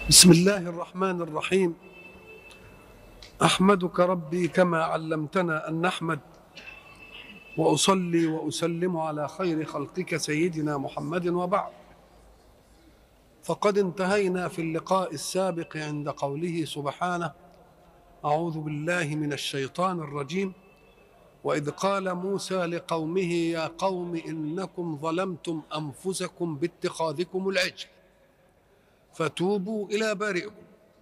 بسم الله الرحمن الرحيم احمدك ربي كما علمتنا ان نحمد واصلي واسلم على خير خلقك سيدنا محمد وبعد فقد انتهينا في اللقاء السابق عند قوله سبحانه اعوذ بالله من الشيطان الرجيم واذ قال موسى لقومه يا قوم انكم ظلمتم انفسكم باتخاذكم العجل فتوبوا الى بارئكم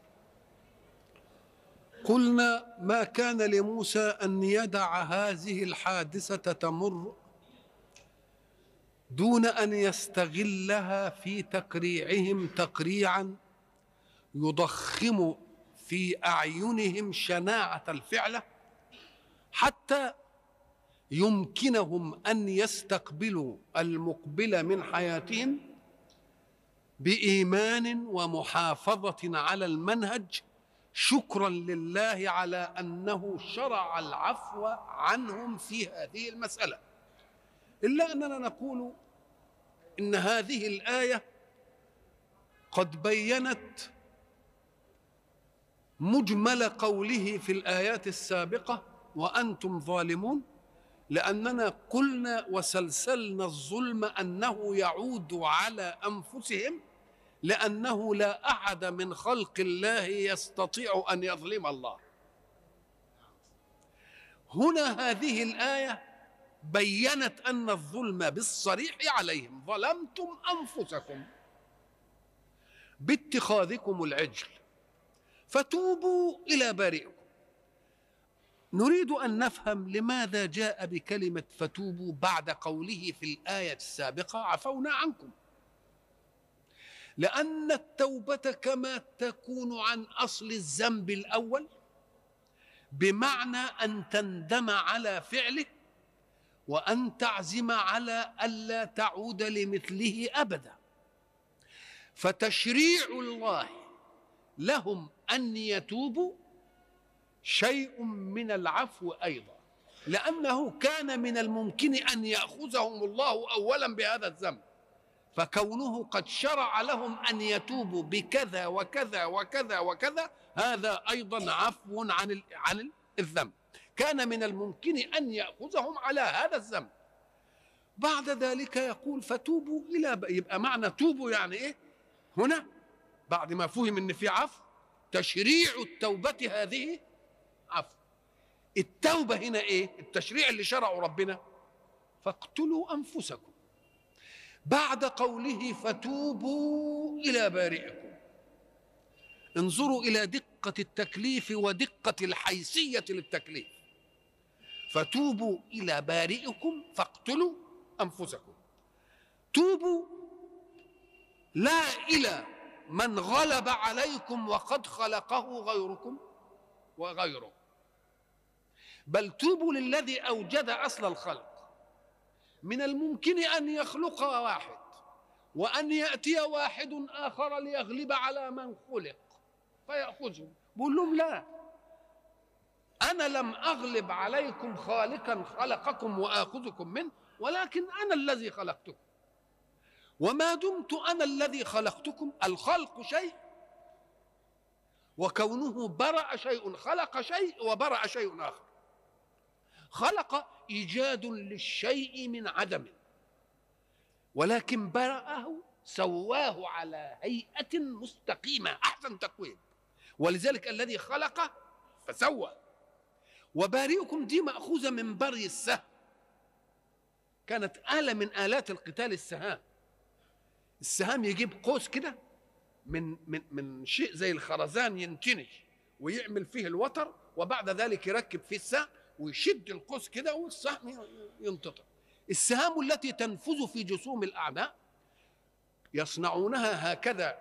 قلنا ما كان لموسى ان يدع هذه الحادثه تمر دون ان يستغلها في تقريعهم تقريعا يضخم في اعينهم شناعه الفعله حتى يمكنهم ان يستقبلوا المقبل من حياتهم بايمان ومحافظه على المنهج شكرا لله على انه شرع العفو عنهم في هذه المساله الا اننا نقول ان هذه الايه قد بينت مجمل قوله في الايات السابقه وانتم ظالمون لاننا قلنا وسلسلنا الظلم انه يعود على انفسهم لانه لا احد من خلق الله يستطيع ان يظلم الله هنا هذه الايه بينت ان الظلم بالصريح عليهم ظلمتم انفسكم باتخاذكم العجل فتوبوا الى بارئكم نريد ان نفهم لماذا جاء بكلمه فتوبوا بعد قوله في الايه السابقه عفونا عنكم لان التوبه كما تكون عن اصل الذنب الاول بمعنى ان تندم على فعله وان تعزم على الا تعود لمثله ابدا فتشريع الله لهم ان يتوبوا شيء من العفو ايضا لانه كان من الممكن ان ياخذهم الله اولا بهذا الذنب فكونه قد شرع لهم ان يتوبوا بكذا وكذا وكذا وكذا هذا ايضا عفو عن عن الذنب كان من الممكن ان ياخذهم على هذا الذنب بعد ذلك يقول فتوبوا الى يبقى معنى توبوا يعني ايه هنا بعد ما فهم ان في عفو تشريع التوبه هذه عفو التوبه هنا ايه التشريع اللي شرعه ربنا فاقتلوا انفسكم بعد قوله فتوبوا الى بارئكم انظروا الى دقه التكليف ودقه الحيثيه للتكليف فتوبوا الى بارئكم فاقتلوا انفسكم توبوا لا الى من غلب عليكم وقد خلقه غيركم وغيره بل توبوا للذي اوجد اصل الخلق من الممكن ان يخلق واحد وان ياتي واحد اخر ليغلب على من خلق فياخذه بقول لهم لا انا لم اغلب عليكم خالقا خلقكم واخذكم منه ولكن انا الذي خلقتكم وما دمت انا الذي خلقتكم الخلق شيء وكونه برأ شيء خلق شيء وبرأ شيء آخر خلق إيجاد للشيء من عدم ولكن برأه سواه على هيئة مستقيمة أحسن تقويم ولذلك الذي خلق فسوى وبارئكم دي مأخوذة من بري السهم كانت آلة من آلات القتال السهام السهام يجيب قوس كده من من من شيء زي الخرزان ينتنش ويعمل فيه الوتر وبعد ذلك يركب فيه السهم ويشد القوس كده والسهم ينتطر السهام التي تنفذ في جسوم الاعداء يصنعونها هكذا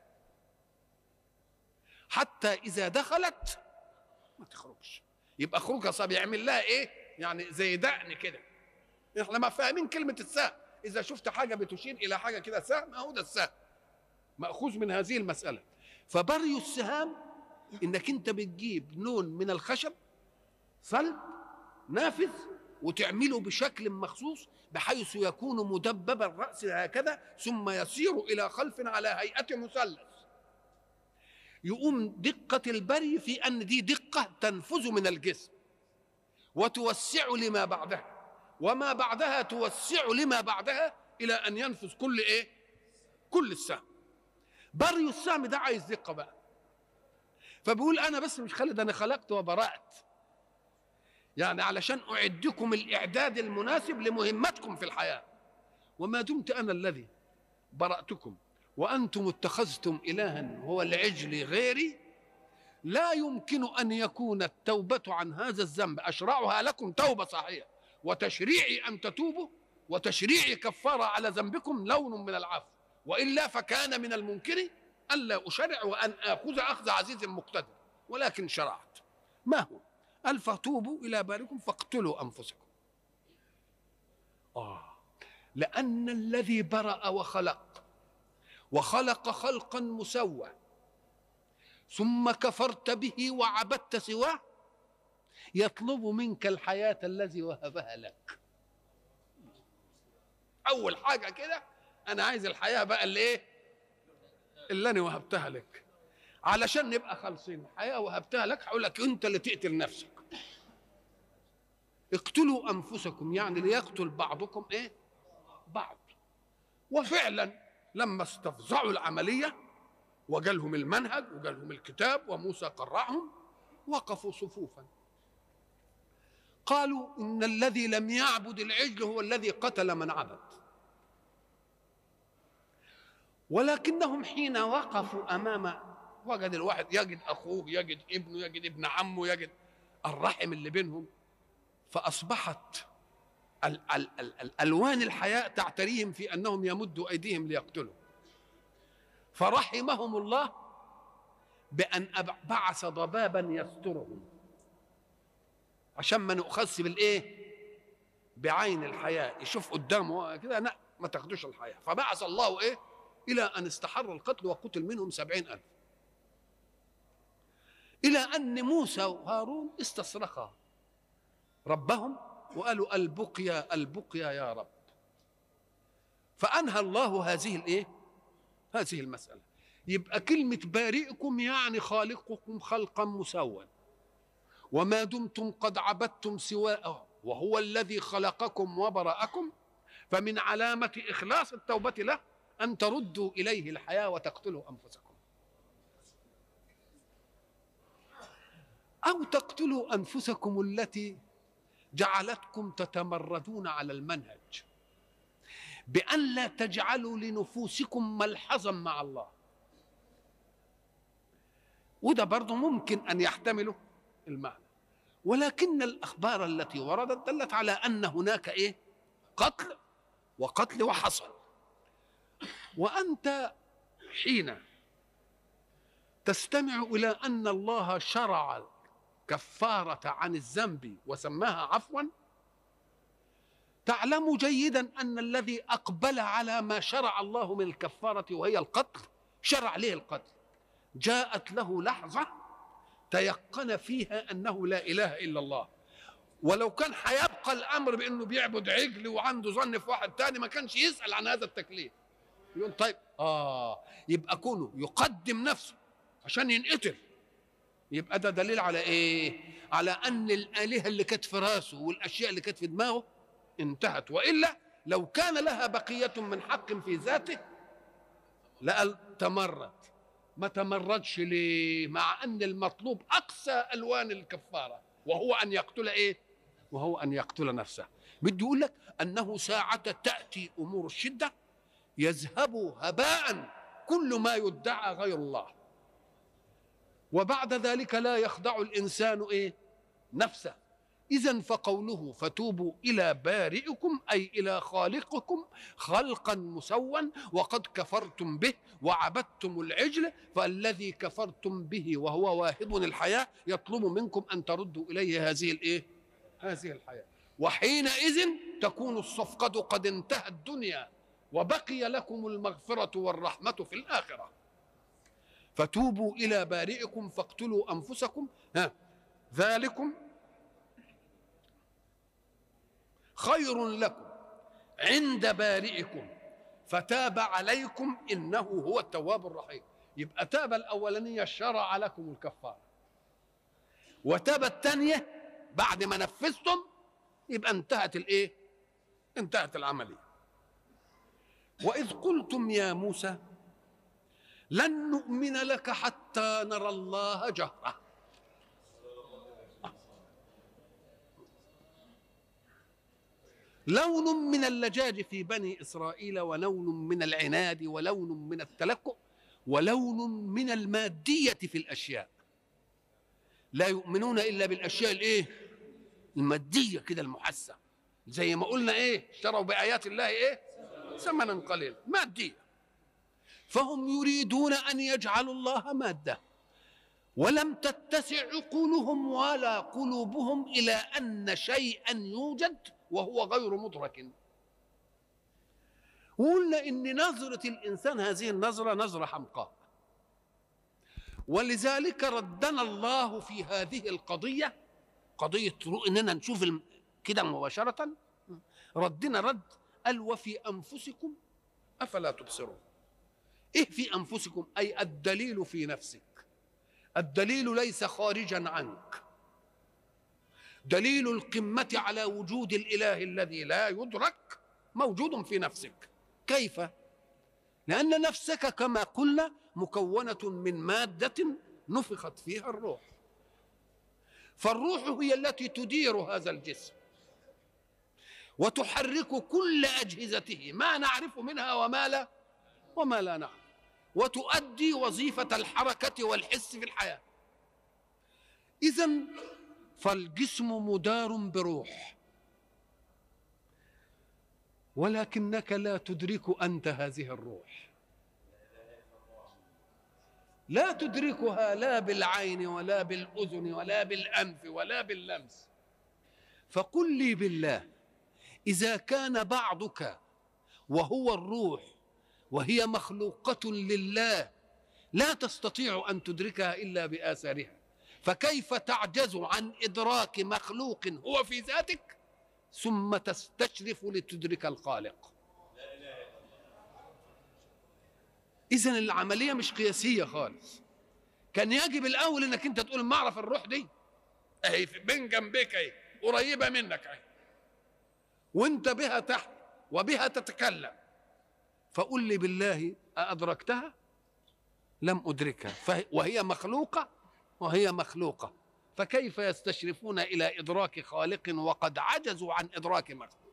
حتى اذا دخلت ما تخرجش يبقى خروجها صعب يعمل لها ايه يعني زي دقن كده احنا ما فاهمين كلمه السهم اذا شفت حاجه بتشير الى حاجه كده سهم اهو ده السهم ماخوذ من هذه المساله فبري السهام انك انت بتجيب لون من الخشب صلب نافذ وتعمله بشكل مخصوص بحيث يكون مدبب الراس هكذا ثم يسير الى خلف على هيئه مثلث يقوم دقة البري في أن دي دقة تنفذ من الجسم وتوسع لما بعدها وما بعدها توسع لما بعدها إلى أن ينفذ كل إيه؟ كل السهم بري السهم ده عايز دقة بقى فبيقول أنا بس مش خالد أنا خلقت وبرأت يعني علشان أعدكم الإعداد المناسب لمهمتكم في الحياة وما دمت أنا الذي برأتكم وأنتم اتخذتم إلها هو العجل غيري لا يمكن أن يكون التوبة عن هذا الذنب أشرعها لكم توبة صحيحة وتشريعي أن تتوبوا وتشريعي كفارة على ذنبكم لون من العفو وإلا فكان من الممكن ألا أشرع وأن آخذ أخذ عزيز مقتدر ولكن شرعت ما هو قال فتوبوا إلى باركم فاقتلوا أنفسكم آه لأن الذي برأ وخلق وخلق خلقا مسوى ثم كفرت به وعبدت سواه يطلب منك الحياة الذي وهبها لك أول حاجة كده أنا عايز الحياة بقى اللي إيه اللي أنا وهبتها لك علشان نبقى خالصين الحياة وهبتها لك هقول لك أنت اللي تقتل نفسك اقتلوا أنفسكم يعني ليقتل بعضكم إيه بعض وفعلا لما استفزعوا العملية وجالهم المنهج وجالهم الكتاب وموسى قرعهم وقفوا صفوفا قالوا إن الذي لم يعبد العجل هو الذي قتل من عبد ولكنهم حين وقفوا أمام وجد الواحد يجد أخوه يجد ابنه يجد ابن عمه يجد الرحم اللي بينهم فأصبحت ال ال ال الألوان الحياة تعتريهم في أنهم يمدوا أيديهم ليقتلوا فرحمهم الله بأن بعث ضبابا يسترهم عشان ما نؤخذش بالإيه بعين الحياة يشوف قدامه كده لا ما تاخدوش الحياة فبعث الله إيه إلى أن استحر القتل وقتل منهم سبعين ألف إلى أن موسى وهارون استصرخا ربهم وقالوا البقيا البقيا يا رب فأنهى الله هذه الإيه هذه المسألة يبقى كلمة بارئكم يعني خالقكم خلقا مسوى وما دمتم قد عبدتم سواءه وهو الذي خلقكم وبرأكم فمن علامة إخلاص التوبة له أن تردوا إليه الحياة وتقتلوا أنفسكم أو تقتلوا أنفسكم التي جعلتكم تتمردون على المنهج بأن لا تجعلوا لنفوسكم ملحظا مع الله وده برضه ممكن أن يحتمله المعنى ولكن الأخبار التي وردت دلت على أن هناك إيه قتل وقتل وحصل وأنت حين تستمع إلى أن الله شرع كفارة عن الذنب وسماها عفوا تعلم جيدا أن الذي أقبل على ما شرع الله من الكفارة وهي القتل شرع له القتل جاءت له لحظة تيقن فيها أنه لا إله إلا الله ولو كان هيبقى الأمر بأنه بيعبد عجل وعنده ظن في واحد تاني ما كانش يسأل عن هذا التكليف يقول طيب آه يبقى كونه يقدم نفسه عشان ينقتل يبقى ده دليل على ايه على ان الالهه اللي كانت في راسه والاشياء اللي كانت في دماغه انتهت والا لو كان لها بقيه من حق في ذاته لقال تمرد ما تمردش ليه مع ان المطلوب اقصى الوان الكفاره وهو ان يقتل ايه وهو ان يقتل نفسه بده يقول لك انه ساعه تاتي امور الشده يذهب هباء كل ما يدعى غير الله وبعد ذلك لا يخضع الانسان ايه نفسه اذا فقوله فتوبوا الى بارئكم اي الى خالقكم خلقا مسوا وقد كفرتم به وعبدتم العجل فالذي كفرتم به وهو واهب الحياه يطلب منكم ان تردوا اليه هذه الايه هذه الحياه وحينئذ تكون الصفقه قد انتهت الدنيا وبقي لكم المغفره والرحمه في الاخره فتوبوا الى بارئكم فاقتلوا انفسكم ها ذلكم خير لكم عند بارئكم فتاب عليكم انه هو التواب الرحيم يبقى تاب الاولانيه شرع لكم الكفاره وتاب الثانيه بعد ما نفذتم يبقى انتهت الايه انتهت العمليه واذ قلتم يا موسى لن نؤمن لك حتى نرى الله جهره لون من اللجاج في بني اسرائيل ولون من العناد ولون من التلكؤ ولون من الماديه في الاشياء لا يؤمنون الا بالاشياء الايه الماديه كده المحسه زي ما قلنا ايه اشتروا بايات الله ايه ثمنا قليلا ماديه فهم يريدون ان يجعلوا الله ماده ولم تتسع عقولهم ولا قلوبهم الى ان شيئا يوجد وهو غير مدرك وقلنا ان نظره الانسان هذه النظره نظره حمقاء ولذلك ردنا الله في هذه القضيه قضيه اننا نشوف كده مباشره ردنا رد قال وفي انفسكم افلا تبصرون ايه في انفسكم اي الدليل في نفسك الدليل ليس خارجا عنك دليل القمه على وجود الاله الذي لا يدرك موجود في نفسك كيف لان نفسك كما قلنا مكونه من ماده نفخت فيها الروح فالروح هي التي تدير هذا الجسم وتحرك كل اجهزته ما نعرف منها وما لا وما لا نعرف وتؤدي وظيفه الحركه والحس في الحياه اذا فالجسم مدار بروح ولكنك لا تدرك انت هذه الروح لا تدركها لا بالعين ولا بالاذن ولا بالانف ولا باللمس فقل لي بالله اذا كان بعضك وهو الروح وهي مخلوقه لله لا تستطيع ان تدركها الا باثارها فكيف تعجز عن ادراك مخلوق هو في ذاتك ثم تستشرف لتدرك الخالق اذا العمليه مش قياسيه خالص كان يجب الاول انك انت تقول ما اعرف الروح دي اهي بين جنبك اهي قريبه منك اهي وانت بها تحت وبها تتكلم فقل لي بالله أدركتها لم أدركها وهي مخلوقة وهي مخلوقة فكيف يستشرفون إلى إدراك خالق وقد عجزوا عن إدراك مخلوق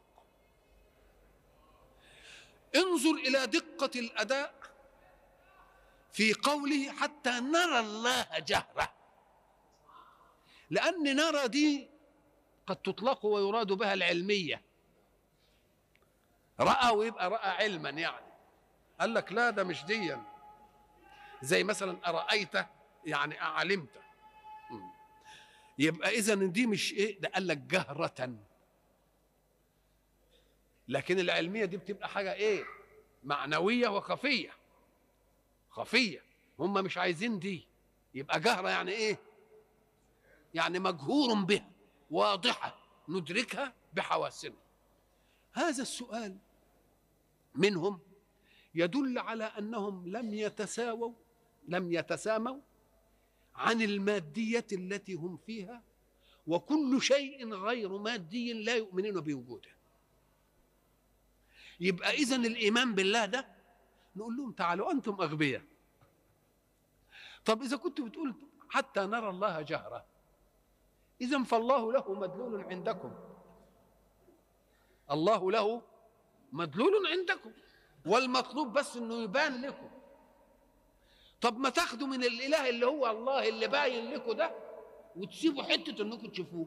انظر إلى دقة الأداء في قوله حتى نرى الله جهرة لأن نرى دي قد تطلق ويراد بها العلمية رأى ويبقى رأى علما يعني قال لك لا ده مش ديا زي مثلا أرأيت يعني أعلمت يبقى إذا دي مش إيه ده قال لك جهرة لكن العلمية دي بتبقى حاجة إيه معنوية وخفية خفية هم مش عايزين دي يبقى جهرة يعني إيه يعني مجهور بها واضحة ندركها بحواسنا هذا السؤال منهم يدل على انهم لم يتساووا لم يتساموا عن الماديه التي هم فيها وكل شيء غير مادي لا يؤمنون بوجوده يبقى اذا الايمان بالله ده نقول لهم تعالوا انتم اغبياء طب اذا كنت بتقول حتى نرى الله جهره اذا فالله له مدلول عندكم الله له مدلول عندكم والمطلوب بس انه يبان لكم طب ما تاخدوا من الاله اللي هو الله اللي باين لكم ده وتسيبوا حته انكم تشوفوه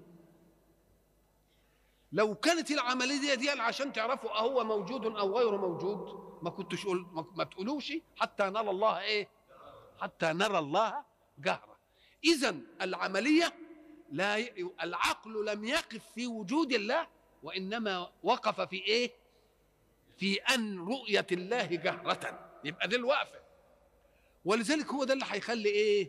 لو كانت العمليه دي, دي عشان تعرفوا اهو موجود او غير موجود ما كنتش قول ما تقولوش حتى نرى الله ايه حتى نرى الله جهرا اذا العمليه لا ي... العقل لم يقف في وجود الله وانما وقف في ايه في ان رؤيه الله جهره يبقى دي الوقفه ولذلك هو ده اللي هيخلي ايه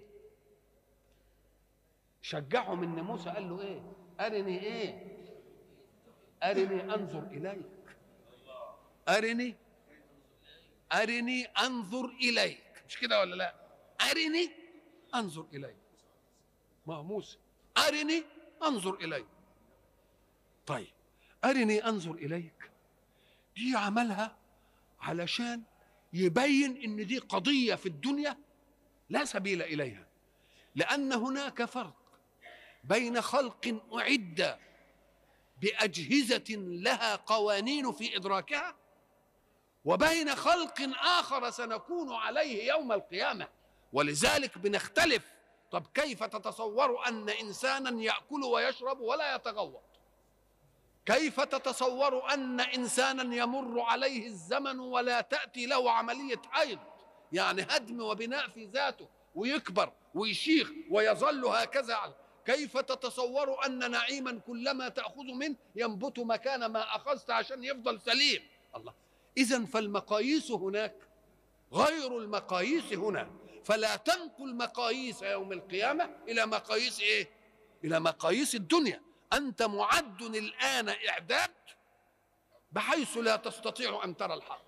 شجعهم ان موسى قال له ايه ارني ايه ارني انظر اليك ارني ارني انظر اليك مش كده ولا لا ارني انظر اليك ما هو موسى ارني انظر اليك طيب ارني انظر اليك دي عملها علشان يبين ان دي قضيه في الدنيا لا سبيل اليها لان هناك فرق بين خلق اعد باجهزه لها قوانين في ادراكها وبين خلق اخر سنكون عليه يوم القيامه ولذلك بنختلف طب كيف تتصور ان انسانا ياكل ويشرب ولا يتغوط كيف تتصور ان انسانا يمر عليه الزمن ولا تاتي له عمليه حيض يعني هدم وبناء في ذاته ويكبر ويشيخ ويظل هكذا كيف تتصور ان نعيما كلما تاخذ منه ينبت مكان ما اخذت عشان يفضل سليم الله اذا فالمقاييس هناك غير المقاييس هنا فلا تنقل مقاييس يوم القيامه الى مقاييس ايه الى مقاييس الدنيا انت معد الان اعداد بحيث لا تستطيع ان ترى الحق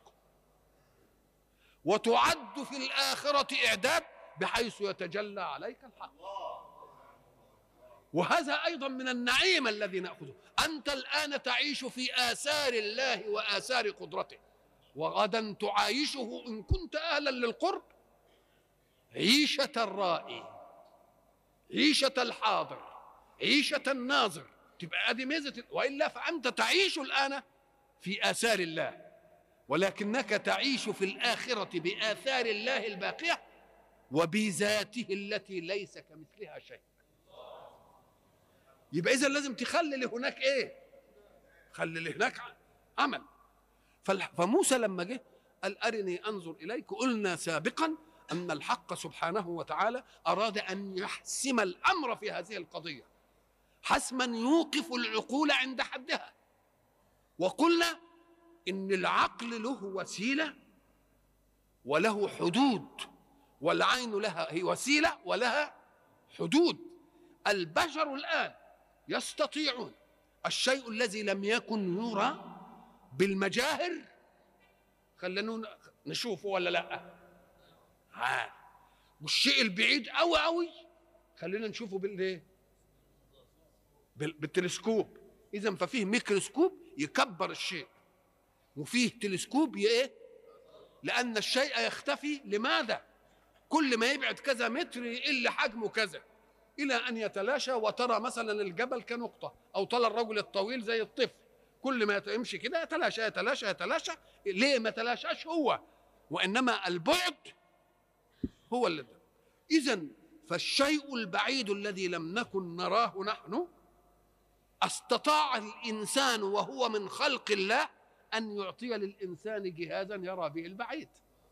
وتعد في الاخره اعداد بحيث يتجلى عليك الحق وهذا ايضا من النعيم الذي ناخذه انت الان تعيش في اثار الله واثار قدرته وغدا تعايشه ان كنت اهلا للقرب عيشه الرائي عيشه الحاضر عيشه الناظر تبقى ادي ميزه والا فانت تعيش الان في اثار الله ولكنك تعيش في الاخره باثار الله الباقيه وبذاته التي ليس كمثلها شيء يبقى اذا لازم تخلي هناك ايه خلي هناك عمل فموسى لما جه قال ارني انظر اليك قلنا سابقا ان الحق سبحانه وتعالى اراد ان يحسم الامر في هذه القضيه حسما يوقف العقول عند حدها وقلنا ان العقل له وسيله وله حدود والعين لها هي وسيله ولها حدود البشر الان يستطيعون الشيء الذي لم يكن يرى بالمجاهر خلينا نشوفه ولا لا ها والشيء البعيد قوي قوي خلينا نشوفه بالايه بالتلسكوب اذا ففيه ميكروسكوب يكبر الشيء وفيه تلسكوب ايه لان الشيء يختفي لماذا كل ما يبعد كذا متر يقل حجمه كذا الى ان يتلاشى وترى مثلا الجبل كنقطه او ترى الرجل الطويل زي الطفل كل ما يمشي كده يتلاشى يتلاشى يتلاشى ليه ما تلاشاش هو وانما البعد هو اللي اذا فالشيء البعيد الذي لم نكن نراه نحن استطاع الانسان وهو من خلق الله ان يعطي للانسان جهازا يرى به البعيد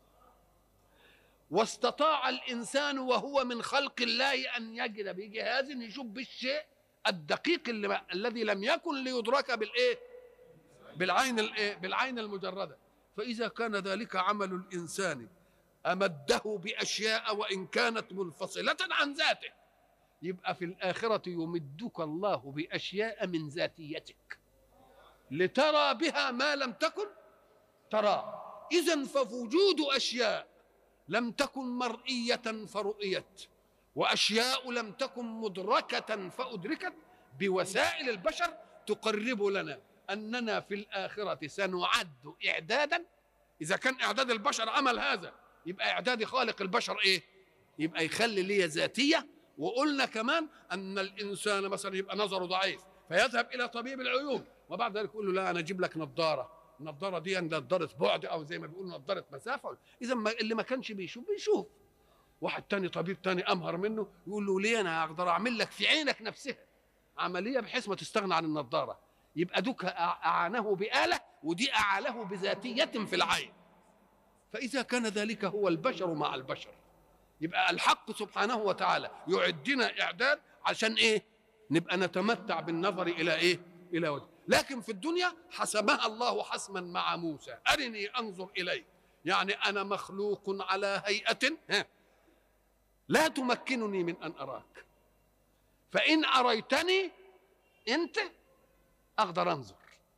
واستطاع الانسان وهو من خلق الله ان يجد بجهاز يشوف بالشيء الدقيق اللي الذي لم يكن ليدرك بالايه بالعين الايه بالعين المجرده فاذا كان ذلك عمل الانسان امده باشياء وان كانت منفصله عن ذاته يبقى في الاخره يمدك الله باشياء من ذاتيتك لترى بها ما لم تكن ترى اذا فوجود اشياء لم تكن مرئيه فرؤيت واشياء لم تكن مدركه فادركت بوسائل البشر تقرب لنا اننا في الاخره سنعد اعدادا اذا كان اعداد البشر عمل هذا يبقى اعداد خالق البشر ايه يبقى يخلي لي ذاتيه وقلنا كمان ان الانسان مثلا يبقى نظره ضعيف فيذهب الى طبيب العيون وبعد ذلك يقول له لا انا اجيب لك نظاره النظاره دي نظاره بعد او زي ما بيقولوا نظاره مسافه اذا اللي ما كانش بيشوف بيشوف واحد تاني طبيب تاني امهر منه يقول له ليه انا اقدر اعمل لك في عينك نفسها عمليه بحيث ما تستغنى عن النظاره يبقى دوك اعانه باله ودي اعاله بذاتيه في العين فاذا كان ذلك هو البشر مع البشر يبقى الحق سبحانه وتعالى يعدنا اعداد عشان ايه نبقى نتمتع بالنظر الى ايه الى وجه لكن في الدنيا حسمها الله حسما مع موسى ارني انظر اليك يعني انا مخلوق على هيئه لا تمكنني من ان اراك فان اريتني انت اقدر انظر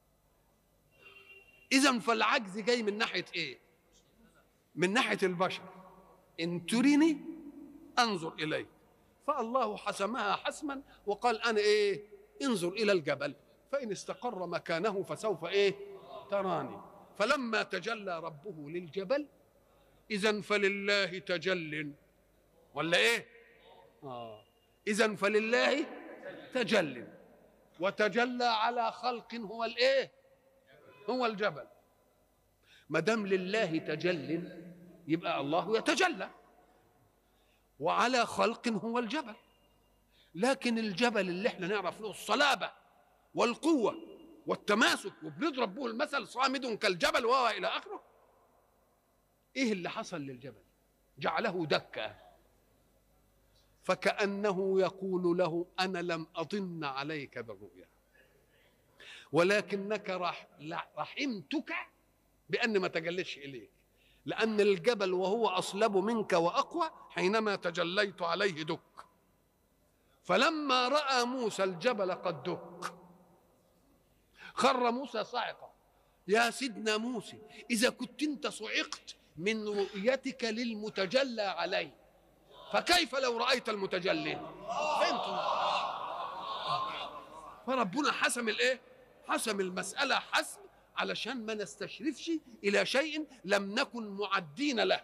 اذا فالعجز جاي من ناحيه ايه من ناحيه البشر ان ترني انظر اليك فالله حسمها حسما وقال انا ايه انظر الى الجبل فان استقر مكانه فسوف ايه تراني فلما تجلى ربه للجبل اذا فلله تجل ولا ايه اه اذا فلله تجل وتجلى على خلق هو الايه هو الجبل ما دام لله تجل يبقى الله يتجلى وعلى خلق هو الجبل لكن الجبل اللي احنا نعرف له الصلابه والقوه والتماسك وبنضرب به المثل صامد كالجبل وهو الى اخره ايه اللي حصل للجبل جعله دكه فكانه يقول له انا لم اطن عليك بالرؤيا ولكنك رح رحمتك بان ما تجلتش اليك لان الجبل وهو اصلب منك واقوى حينما تجليت عليه دك فلما راى موسى الجبل قد دك خر موسى صعقا يا سيدنا موسى اذا كنت انت صعقت من رؤيتك للمتجلى عليه فكيف لو رايت المتجلي فهمتم فربنا حسم الايه حسم المساله حسم علشان ما نستشرفش الى شيء لم نكن معدين له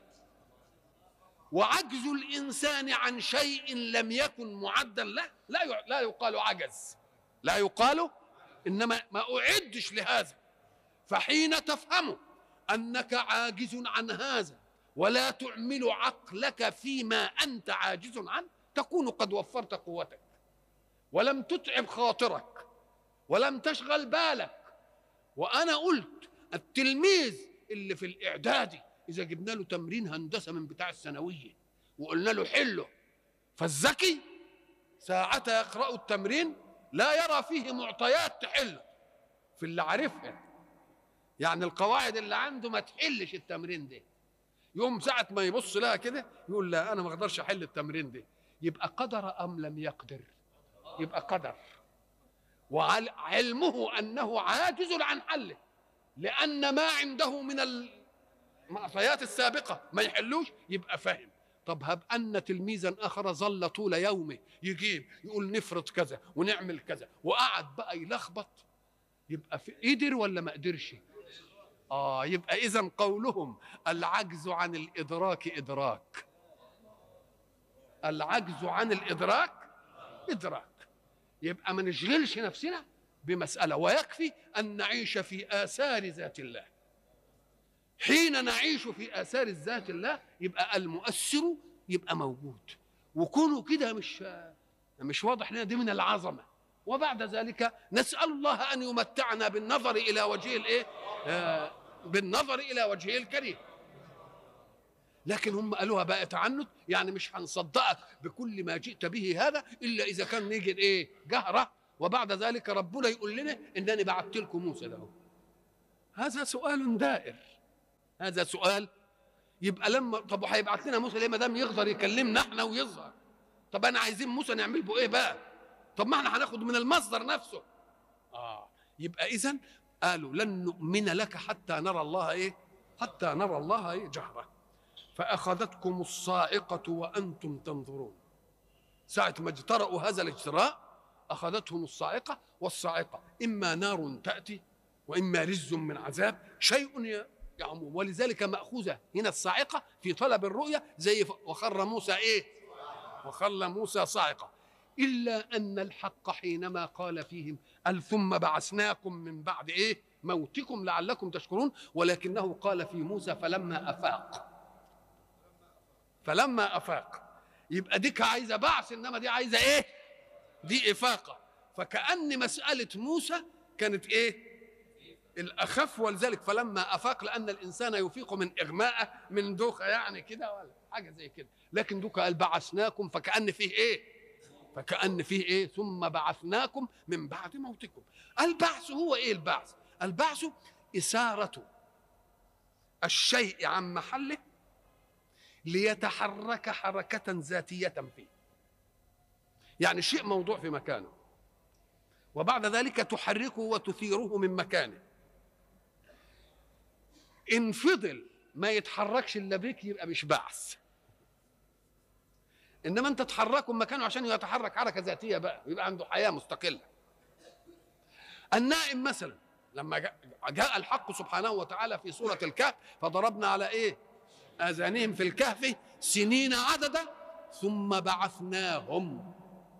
وعجز الانسان عن شيء لم يكن معدا له لا لا يقال عجز لا يقال انما ما اعدش لهذا فحين تفهم انك عاجز عن هذا ولا تعمل عقلك فيما انت عاجز عنه تكون قد وفرت قوتك ولم تتعب خاطرك ولم تشغل بالك وانا قلت التلميذ اللي في الاعدادي اذا جبنا له تمرين هندسه من بتاع الثانويه وقلنا له حله فالذكي ساعتها يقرا التمرين لا يرى فيه معطيات تحله في اللي عارفها يعني القواعد اللي عنده ما تحلش التمرين ده يوم ساعة ما يبص لها كده يقول لا أنا ما أقدرش أحل التمرين ده يبقى قدر أم لم يقدر يبقى قدر وعلمه أنه عاجز عن حله لأن ما عنده من المعطيات السابقة ما يحلوش يبقى فاهم طب هب أن تلميذا آخر ظل طول يومه يجيب يقول نفرض كذا ونعمل كذا وقعد بقى يلخبط يبقى في قدر ولا ما قدرش آه يبقى إذا قولهم العجز عن الإدراك إدراك العجز عن الإدراك إدراك يبقى ما نشغلش نفسنا بمسألة ويكفي أن نعيش في آثار ذات الله حين نعيش في آثار ذات الله يبقى المؤثر يبقى موجود وكونه كده مش مش واضح لنا دي من العظمة وبعد ذلك نسأل الله أن يمتعنا بالنظر إلى وجهه الإيه؟ آه بالنظر إلى وجهه الكريم لكن هم قالوها بقى تعنت يعني مش هنصدقك بكل ما جئت به هذا الا اذا كان نيجي ايه جهره وبعد ذلك ربنا يقول لنا انني بعثت لكم موسى ده هذا سؤال دائر هذا سؤال يبقى لما طب وهيبعت لنا موسى ليه ما دام يقدر يكلمنا احنا ويظهر طب انا عايزين موسى نعمل به ايه بقى طب ما احنا هناخد من المصدر نفسه اه يبقى اذا قالوا لن نؤمن لك حتى نرى الله ايه حتى نرى الله ايه جهره فأخذتكم الصاعقة وأنتم تنظرون ساعة ما اجترأوا هذا الاجتراء أخذتهم الصاعقة والصاعقة إما نار تأتي وإما رز من عذاب شيء يعموم ولذلك مأخوذة هنا الصاعقة في طلب الرؤية زي وخر موسى إيه وخر موسى صاعقة إلا أن الحق حينما قال فيهم قال ثم بعثناكم من بعد إيه موتكم لعلكم تشكرون ولكنه قال في موسى فلما أفاق فلما افاق يبقى ديك عايزه بعث انما دي عايزه ايه دي افاقه فكان مساله موسى كانت ايه الاخف ولذلك فلما افاق لان الانسان يفيق من اغماء من دوخه يعني كده ولا حاجه زي كده لكن دوكا قال بعثناكم فكان فيه ايه فكان فيه ايه ثم بعثناكم من بعد موتكم البعث هو ايه البعث البعث اثاره الشيء عن محله ليتحرك حركة ذاتية فيه يعني شيء موضوع في مكانه وبعد ذلك تحركه وتثيره من مكانه إن فضل ما يتحركش إلا بك يبقى مش بعث انما انت تحركه مكانه عشان يتحرك حركه ذاتيه بقى يبقى عنده حياه مستقله النائم مثلا لما جاء, جاء الحق سبحانه وتعالى في سوره الكهف فضربنا على ايه اذانهم في الكهف سنين عددا ثم بعثناهم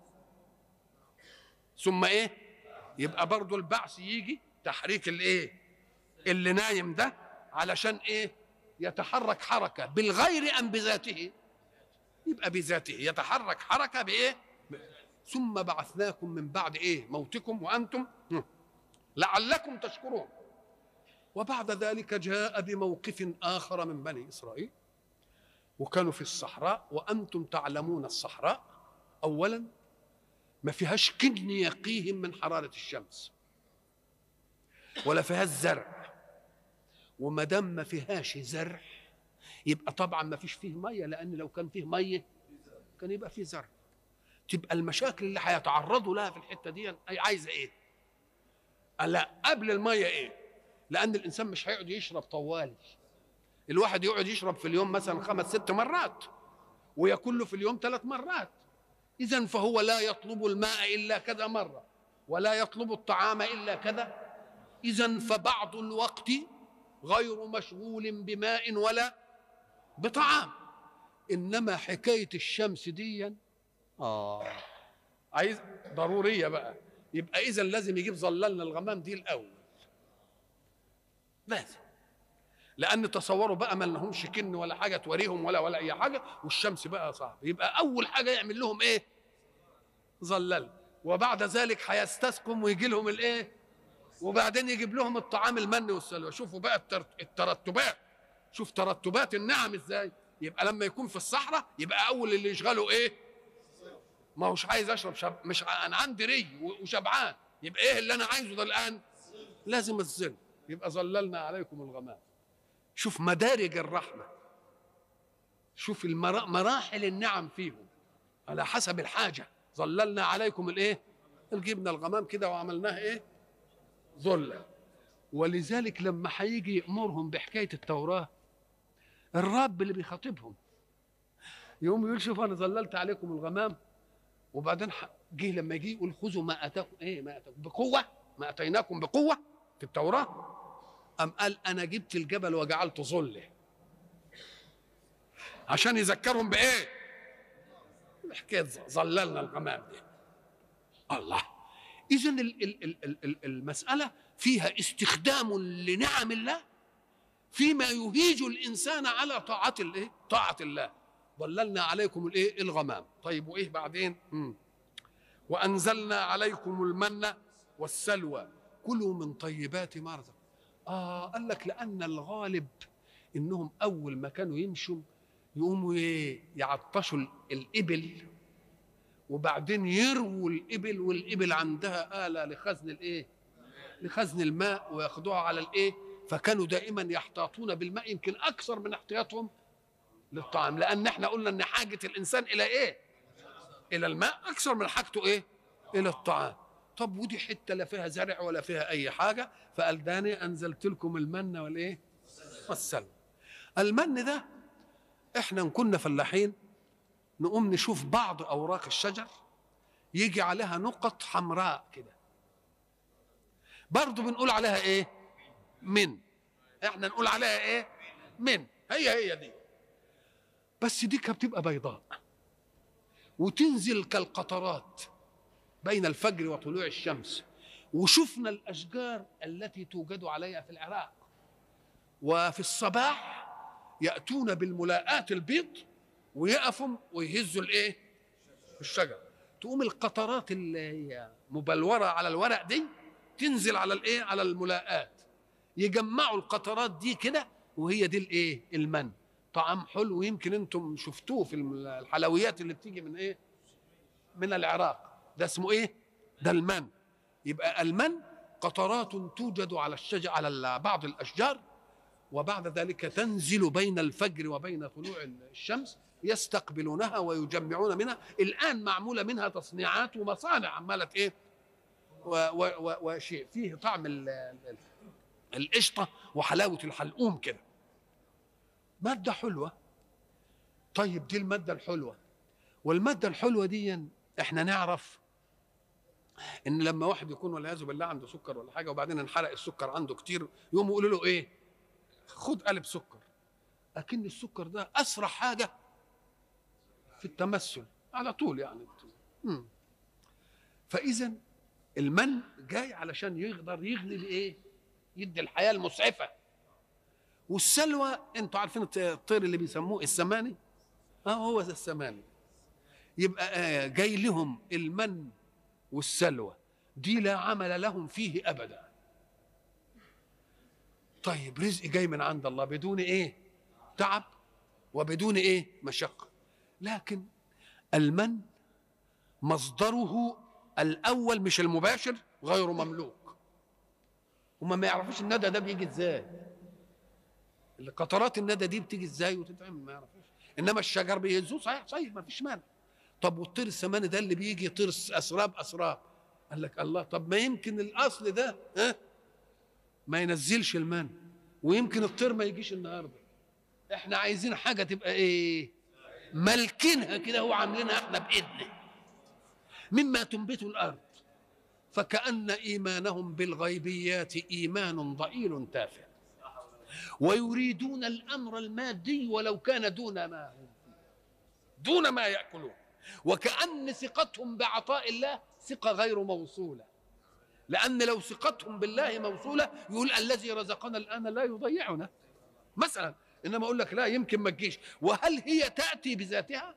ثم ايه يبقى برضو البعث يجي تحريك الايه اللي نايم ده علشان ايه يتحرك حركه بالغير ام بذاته يبقى بذاته يتحرك حركه بايه ثم بعثناكم من بعد ايه موتكم وانتم لعلكم تشكرون وبعد ذلك جاء بموقف اخر من بني اسرائيل وكانوا في الصحراء وانتم تعلمون الصحراء اولا ما فيهاش كدن يقيهم من حراره الشمس ولا فيهاش زرع وما دام ما فيهاش زرع يبقى طبعا ما فيش فيه ميه لان لو كان فيه ميه كان يبقى فيه زرع تبقى المشاكل اللي هيتعرضوا لها في الحته دي أي عايزه ايه؟ لا قبل الميه ايه؟ لان الانسان مش هيقعد يشرب طوالي الواحد يقعد يشرب في اليوم مثلا خمس ست مرات وياكل له في اليوم ثلاث مرات اذا فهو لا يطلب الماء الا كذا مره ولا يطلب الطعام الا كذا اذا فبعض الوقت غير مشغول بماء ولا بطعام انما حكايه الشمس دي اه عايز ضروريه بقى يبقى اذا لازم يجيب ظللنا الغمام دي الاول لازم لان تصوروا بقى ما لهمش كن ولا حاجه توريهم ولا ولا اي حاجه والشمس بقى صعب يبقى اول حاجه يعمل لهم ايه ظلل وبعد ذلك هيستسقم ويجي لهم الايه وبعدين يجيب لهم الطعام المن والسلوى شوفوا بقى الترتبات شوف ترتبات النعم ازاي يبقى لما يكون في الصحراء يبقى اول اللي يشغله ايه ما هوش عايز اشرب شب... مش انا عندي ري وشبعان يبقى ايه اللي انا عايزه ده الان لازم الظل يبقى ظللنا عليكم الغمام شوف مدارج الرحمه شوف المرا... مراحل النعم فيهم على حسب الحاجه ظللنا عليكم الايه جبنا الغمام كده وعملناه ايه ظلة ولذلك لما هيجي يأمرهم بحكاية التوراة الرب اللي بيخاطبهم يقوم يقول شوف أنا ظللت عليكم الغمام وبعدين جه لما يجي يقول خذوا ما اتاكم ايه ما اتاكم بقوه ما اتيناكم بقوه في التوراه ام قال انا جبت الجبل وجعلته ظله عشان يذكرهم بايه حكايه ظللنا الغمام دي الله اذا المساله فيها استخدام لنعم الله فيما يهيج الانسان على طاعه الايه طاعه الله ظللنا عليكم الايه الغمام طيب وايه بعدين مم. وانزلنا عليكم المن والسلوى كلوا من طيبات ما رزق اه قال لك لان الغالب انهم اول ما كانوا يمشوا يقوموا ايه يعطشوا الابل وبعدين يرووا الابل والابل عندها اله لخزن الايه لخزن الماء وياخدوها على الايه فكانوا دائما يحتاطون بالماء يمكن اكثر من احتياطهم للطعام لان احنا قلنا ان حاجه الانسان الى ايه الى الماء اكثر من حاجته ايه الى الطعام طب ودي حته لا فيها زرع ولا فيها اي حاجه فقال داني انزلت لكم المن والايه والسلم المن ده احنا كنا فلاحين نقوم نشوف بعض اوراق الشجر يجي عليها نقط حمراء كده برضه بنقول عليها ايه من احنا نقول عليها ايه من هي هي دي بس دي كانت بتبقى بيضاء وتنزل كالقطرات بين الفجر وطلوع الشمس وشفنا الاشجار التي توجد عليها في العراق وفي الصباح ياتون بالملاءات البيض ويقفوا ويهزوا الايه الشجر تقوم القطرات اللي هي مبلوره على الورق دي تنزل على الايه على الملاءات يجمعوا القطرات دي كده وهي دي الايه المن طعام حلو يمكن انتم شفتوه في الحلويات اللي بتيجي من ايه من العراق ده اسمه ايه ده المن يبقى المن قطرات توجد على الشجر على بعض الاشجار وبعد ذلك تنزل بين الفجر وبين طلوع الشمس يستقبلونها ويجمعون منها الان معموله منها تصنيعات ومصانع عماله ايه وشيء فيه طعم القشطه وحلاوه الحلقوم كده ماده حلوه طيب دي الماده الحلوه والماده الحلوه دي احنا نعرف ان لما واحد يكون والعياذ بالله عنده سكر ولا حاجه وبعدين انحرق السكر عنده كتير يقوم يقولوا له ايه خد قلب سكر اكن السكر ده اسرع حاجه في التمثل على طول يعني مم. فاذا المن جاي علشان يقدر يغني الايه يدي الحياه المسعفه والسلوى انتوا عارفين الطير اللي بيسموه السماني اه هو ده السماني يبقى آه جاي لهم المن والسلوى دي لا عمل لهم فيه ابدا طيب رزق جاي من عند الله بدون ايه تعب وبدون ايه مشقه لكن المن مصدره الاول مش المباشر غير مملوك هما ما يعرفوش الندى ده بيجي ازاي قطرات الندى دي بتيجي ازاي وتتعمل ما يعرفوش انما الشجر بيهزوه صحيح صحيح ما فيش مانع طب والطير السماني ده اللي بيجي طير اسراب اسراب قال لك الله طب ما يمكن الاصل ده ها ما ينزلش المن ويمكن الطير ما يجيش النهارده احنا عايزين حاجه تبقى ايه ملكينها كده هو عاملينها احنا بايدنا مما تنبت الارض فكأن إيمانهم بالغيبيات إيمان ضئيل تافه ويريدون الأمر المادي ولو كان دون ما هم دون ما يأكلون وكأن ثقتهم بعطاء الله ثقة غير موصولة لأن لو ثقتهم بالله موصولة يقول الذي رزقنا الآن لا يضيعنا مثلا إنما أقول لك لا يمكن ما تجيش وهل هي تأتي بذاتها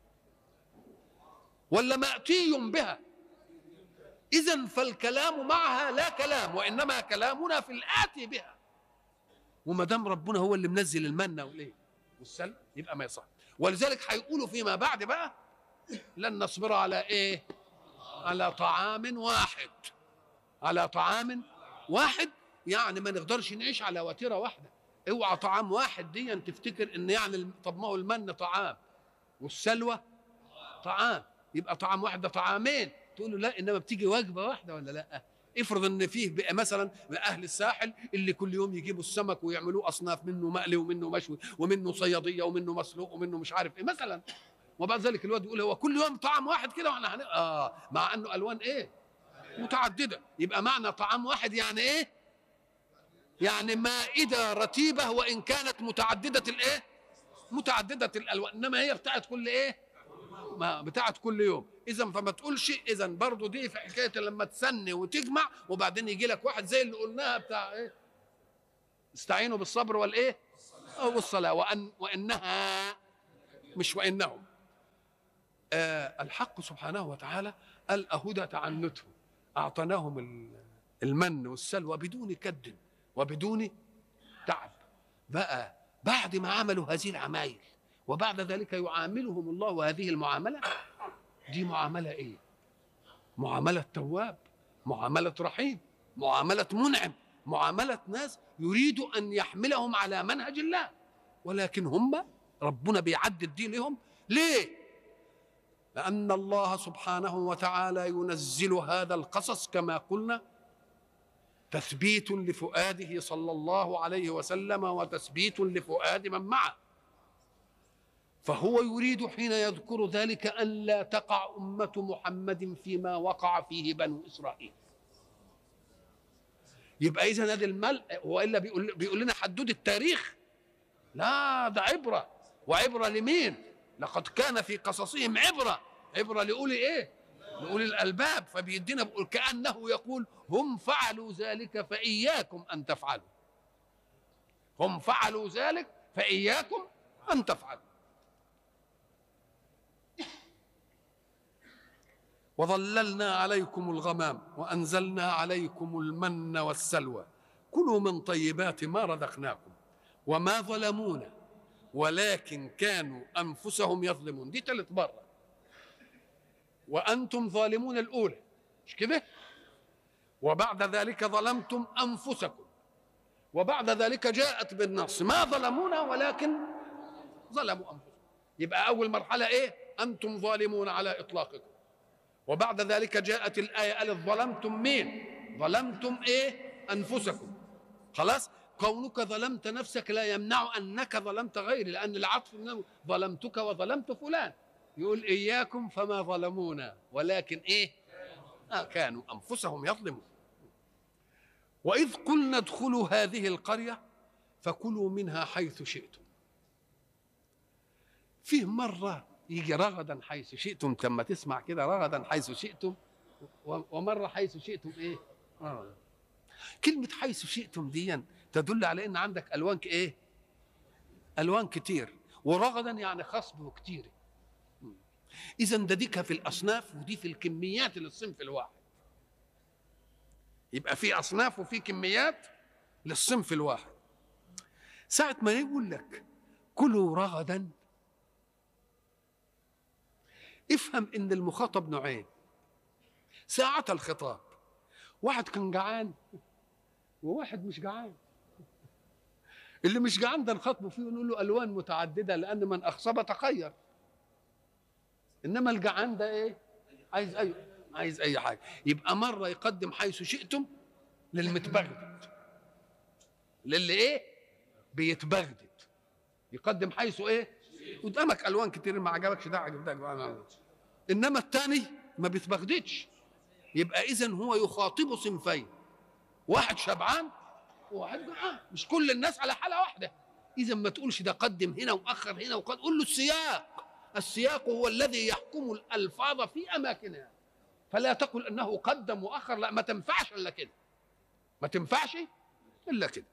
ولا مأتي بها إذا فالكلام معها لا كلام وإنما كلامنا في الآتي بها وما دام ربنا هو اللي منزل المنة والإيه والسلم يبقى ما يصح ولذلك هيقولوا فيما بعد بقى لن نصبر على إيه على طعام واحد على طعام واحد يعني ما نقدرش نعيش على وتيره واحده اوعى طعام واحد دي تفتكر ان يعني طب ما هو المن طعام والسلوى طعام يبقى طعام واحد ده طعامين تقول له لا انما بتيجي وجبه واحده ولا لا افرض ان فيه بقى مثلا اهل الساحل اللي كل يوم يجيبوا السمك ويعملوه اصناف منه مقلي ومنه مشوي ومنه صياديه ومنه مسلوق ومنه مش عارف ايه مثلا وبعد ذلك الواد يقول هو كل يوم طعام واحد كده واحنا هن... اه مع انه الوان ايه متعدده يبقى معنى طعام واحد يعني ايه يعني مائده رتيبه وان كانت متعدده الايه متعدده الالوان انما هي بتاعت كل ايه ما بتاعت كل يوم اذا فما تقولش اذا برضه دي في حكايه لما تسني وتجمع وبعدين يجي لك واحد زي اللي قلناها بتاع ايه استعينوا بالصبر والايه او بالصلاه وان وانها مش وانهم آه الحق سبحانه وتعالى قال اهدى تعنته اعطيناهم المن والسلوى بدون كد وبدون تعب بقى بعد ما عملوا هذه العمايل وبعد ذلك يعاملهم الله هذه المعامله دي معامله ايه معامله تواب معامله رحيم معامله منعم معامله ناس يريد ان يحملهم على منهج الله ولكن هم ربنا بيعدد دي لهم ليه لان الله سبحانه وتعالى ينزل هذا القصص كما قلنا تثبيت لفؤاده صلى الله عليه وسلم وتثبيت لفؤاد من معه فهو يريد حين يذكر ذلك أن لا تقع أمة محمد فيما وقع فيه بنو إسرائيل يبقى إذا هذا الملء وإلا بيقول, بيقول لنا حدود التاريخ لا ده عبرة وعبرة لمين لقد كان في قصصهم عبرة عبرة لأولي إيه لأولي الألباب فبيدينا بيقول كأنه يقول هم فعلوا ذلك فإياكم أن تفعلوا هم فعلوا ذلك فإياكم أن تفعلوا وظللنا عليكم الغمام وانزلنا عليكم المن والسلوى كلوا من طيبات ما رزقناكم وما ظلمونا ولكن كانوا انفسهم يظلمون دي ثالث مره وانتم ظالمون الاولى مش كده وبعد ذلك ظلمتم انفسكم وبعد ذلك جاءت بالنص ما ظلمونا ولكن ظلموا انفسهم يبقى اول مرحله ايه انتم ظالمون على اطلاقكم وبعد ذلك جاءت الآية قالت ظلمتم مين ظلمتم إيه أنفسكم خلاص كونك ظلمت نفسك لا يمنع أنك ظلمت غيري لأن العطف ظلمتك وظلمت فلان يقول إياكم فما ظلمونا ولكن إيه آه كانوا أنفسهم يظلمون وإذ قلنا ادخلوا هذه القرية فكلوا منها حيث شئتم فيه مرة يجي رغدا حيث شئتم لما تسمع كده رغدا حيث شئتم ومرة حيث شئتم إيه آه. كلمة حيث شئتم دي تدل على إن عندك ألوان إيه ألوان كتير ورغدا يعني خصب وكتير إذا ده ديكها في الأصناف ودي في الكميات للصنف الواحد يبقى في أصناف وفي كميات للصنف الواحد ساعة ما يقول لك كلوا رغدا افهم ان المخاطب نوعين ساعة الخطاب واحد كان جعان وواحد مش جعان اللي مش جعان ده نخاطبه فيه ونقول له الوان متعدده لان من اخصب تخير انما الجعان ده ايه عايز اي عايز اي حاجه يبقى مره يقدم حيث شئتم للمتبغدد للي ايه بيتبغدد يقدم حيث ايه قدامك الوان كتير ما عجبكش ده عجب ده انما الثاني ما بيتبغددش يبقى اذا هو يخاطب صنفين واحد شبعان وواحد جوعان مش كل الناس على حاله واحده اذا ما تقولش ده قدم هنا واخر هنا وقد قول له السياق السياق هو الذي يحكم الالفاظ في اماكنها فلا تقل انه قدم واخر لا ما تنفعش الا كده ما تنفعش الا كده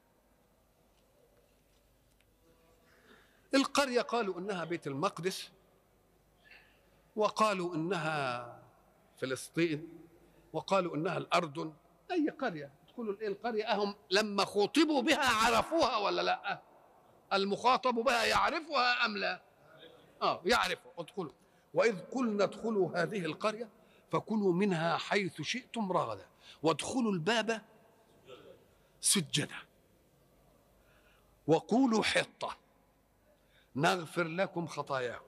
القريه قالوا انها بيت المقدس وقالوا انها فلسطين وقالوا انها الاردن اي قريه تدخلوا الايه القريه اهم لما خوطبوا بها عرفوها ولا لا المخاطب بها يعرفها ام لا اه يعرفها ادخلوا واذ قلنا ادخلوا هذه القريه فكلوا منها حيث شئتم رغدا وادخلوا الباب سجدا وقولوا حطه نغفر لكم خطاياكم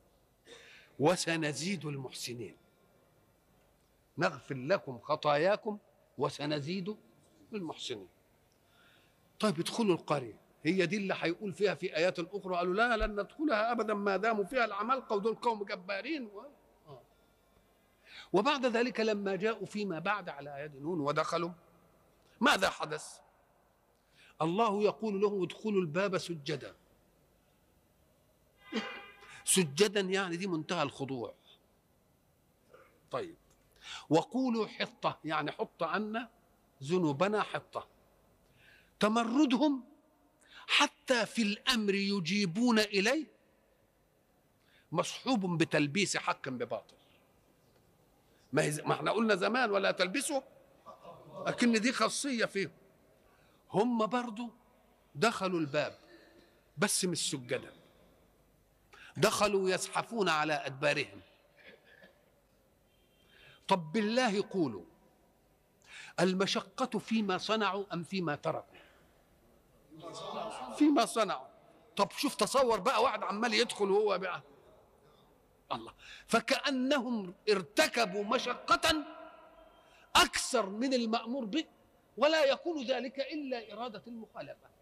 وسنزيد المحسنين نغفر لكم خطاياكم وسنزيد المحسنين طيب ادخلوا القرية هي دي اللي هيقول فيها في آيات أخرى قالوا لا لن ندخلها أبدا ما داموا فيها العمالقة ودول قوم جبارين و... آه. وبعد ذلك لما جاءوا فيما بعد على يد نون ودخلوا ماذا حدث الله يقول لهم ادخلوا الباب سجدا سجدا يعني دي منتهى الخضوع طيب وقولوا حطة يعني حط عنا ذنوبنا حطة تمردهم حتى في الأمر يجيبون إليه مصحوب بتلبيس حق بباطل ما, هي ما احنا قلنا زمان ولا تلبسوا لكن دي خاصية فيهم هم برضو دخلوا الباب بس مش سجدا دخلوا يزحفون على أدبارهم طب بالله قولوا المشقة فيما صنعوا أم فيما تركوا فيما صنعوا طب شوف تصور بقى واحد عمال يدخل وهو بقى الله فكأنهم ارتكبوا مشقة أكثر من المأمور به ولا يكون ذلك إلا إرادة المخالفة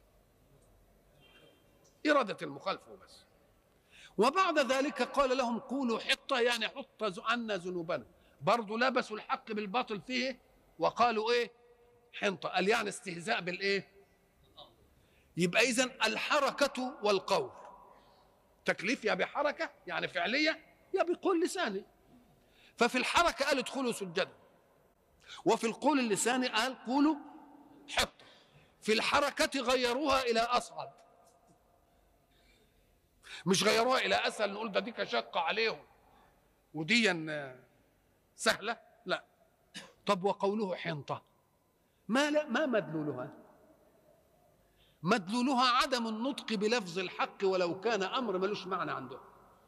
إرادة المخالفة بس وبعد ذلك قال لهم قولوا حطة يعني حط عنا ذنوبنا برضه لبسوا الحق بالباطل فيه وقالوا ايه حنطة قال يعني استهزاء بالايه يبقى اذا الحركة والقول تكليف يا بحركة يعني فعلية يا بقول لساني ففي الحركة قال ادخلوا سجدا وفي القول اللساني قال قولوا حطة في الحركة غيروها إلى أصعد مش غيروها إلى أسهل نقول ده دي كشقة عليهم وديا سهلة لا طب وقوله حنطة ما لا ما مدلولها مدلولها عدم النطق بلفظ الحق ولو كان أمر ملوش معنى عنده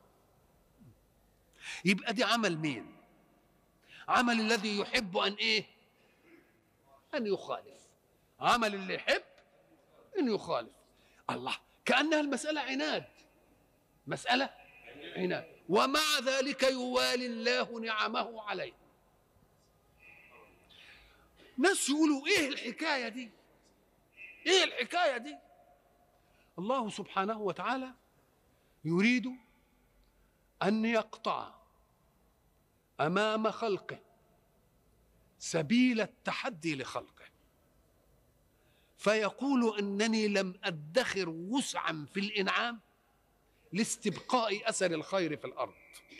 يبقى دي عمل مين عمل الذي يحب أن إيه أن يخالف عمل اللي يحب أن يخالف الله كأنها المسألة عناد مسألة عناد ومع ذلك يوالي الله نعمه عليه ناس يقولوا ايه الحكايه دي ايه الحكايه دي الله سبحانه وتعالى يريد أن يقطع أمام خلقه سبيل التحدي لخلقه فيقول انني لم ادخر وسعا في الانعام لاستبقاء اثر الخير في الارض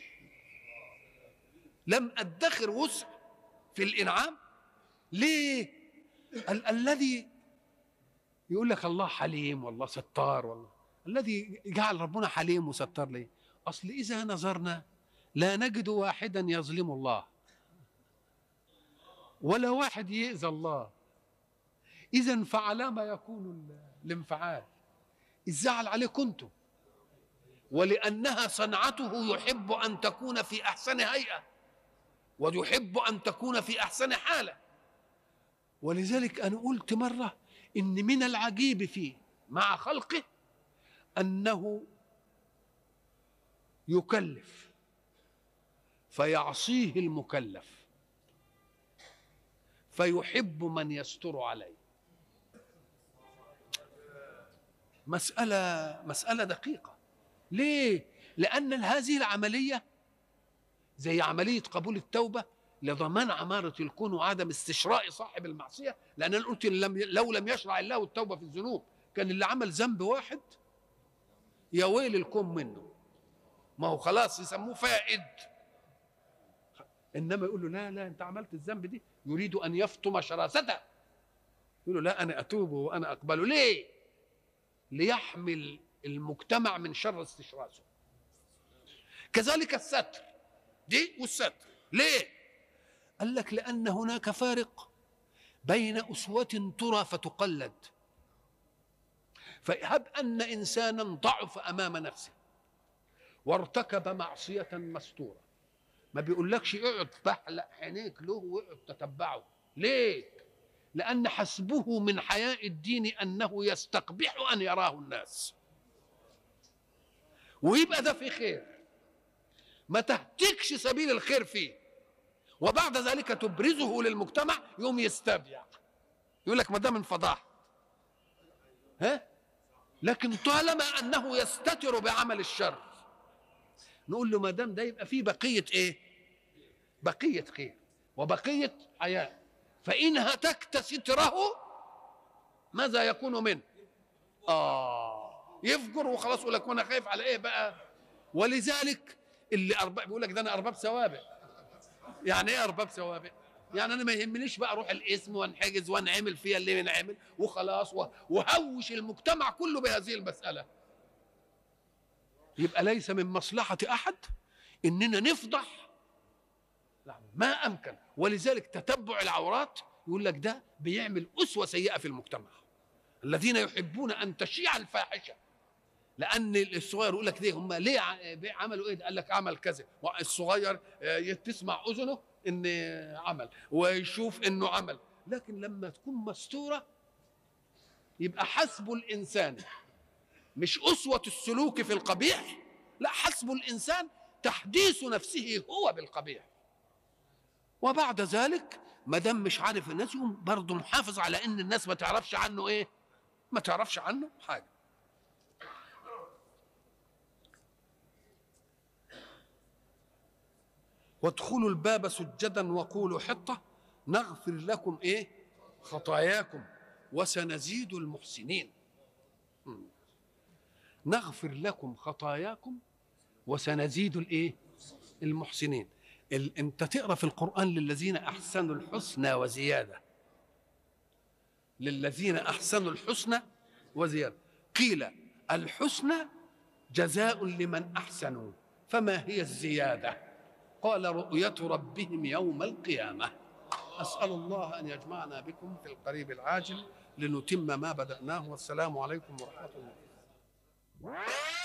لم ادخر وسع في الانعام ليه ال- الذي يقول لك الله حليم والله ستار والله الذي جعل ربنا حليم وستار ليه اصل اذا نظرنا لا نجد واحدا يظلم الله ولا واحد يؤذى الله اذا فعلى ما يكون ال- الانفعال الزعل عليكم انتم ولانها صنعته يحب ان تكون في احسن هيئه ويحب ان تكون في احسن حاله ولذلك انا قلت مره ان من العجيب فيه مع خلقه انه يكلف فيعصيه المكلف فيحب من يستر عليه مسألة مسألة دقيقة ليه؟ لأن هذه العملية زي عملية قبول التوبة لضمان عمارة الكون وعدم استشراء صاحب المعصية لأن أنا قلت إن لم لو لم يشرع الله التوبة في الذنوب كان اللي عمل ذنب واحد يا ويل الكون منه ما هو خلاص يسموه فائد انما يقول له لا لا انت عملت الذنب دي يريد ان يفطم شراسته يقول له لا انا اتوب وانا اقبله ليه ليحمل المجتمع من شر استشراسه كذلك الستر دي والستر ليه قال لك لان هناك فارق بين اسوه ترى فتقلد فهب ان انسانا ضعف امام نفسه وارتكب معصيه مستوره ما بيقولكش اقعد بحلق عينيك له واقعد تتبعه ليه لان حسبه من حياء الدين انه يستقبح ان يراه الناس ويبقى ده في خير ما تهتكش سبيل الخير فيه وبعد ذلك تبرزه للمجتمع يوم يستبيع يقول لك ما ده من فضاحه ها لكن طالما انه يستتر بعمل الشر نقول له ما دام ده يبقى فيه بقيه ايه بقيه خير وبقيه حياه فان هتكت ستره ماذا يكون منه اه يفجر وخلاص يقول لك وانا خايف على ايه بقى ولذلك اللي ارباب بيقول لك ده انا ارباب سوابق يعني ايه ارباب سوابق يعني انا ما يهمنيش بقى اروح الاسم وانحجز وانعمل فيها اللي ينعمل وخلاص وهوش المجتمع كله بهذه المساله يبقى ليس من مصلحه احد اننا نفضح ما امكن ولذلك تتبع العورات يقول لك ده بيعمل اسوه سيئه في المجتمع الذين يحبون ان تشيع الفاحشه لان الصغير يقول لك ليه هم ليه عملوا ايه قال لك عمل كذا الصغير تسمع اذنه ان عمل ويشوف انه عمل لكن لما تكون مستوره يبقى حسب الانسان مش اسوه السلوك في القبيح لا حسب الانسان تحديث نفسه هو بالقبيح وبعد ذلك ما دام مش عارف الناس يقوم برضه محافظ على ان الناس ما تعرفش عنه ايه ما تعرفش عنه حاجه وادخلوا الباب سجدا وقولوا حطه نغفر لكم ايه خطاياكم وسنزيد المحسنين نغفر لكم خطاياكم وسنزيد الايه المحسنين ال... انت تقرا في القران للذين احسنوا الحسنى وزياده للذين احسنوا الحسنى وزياده قيل الحسنى جزاء لمن احسنوا فما هي الزياده قال رؤيه ربهم يوم القيامه اسال الله ان يجمعنا بكم في القريب العاجل لنتم ما بداناه والسلام عليكم ورحمه الله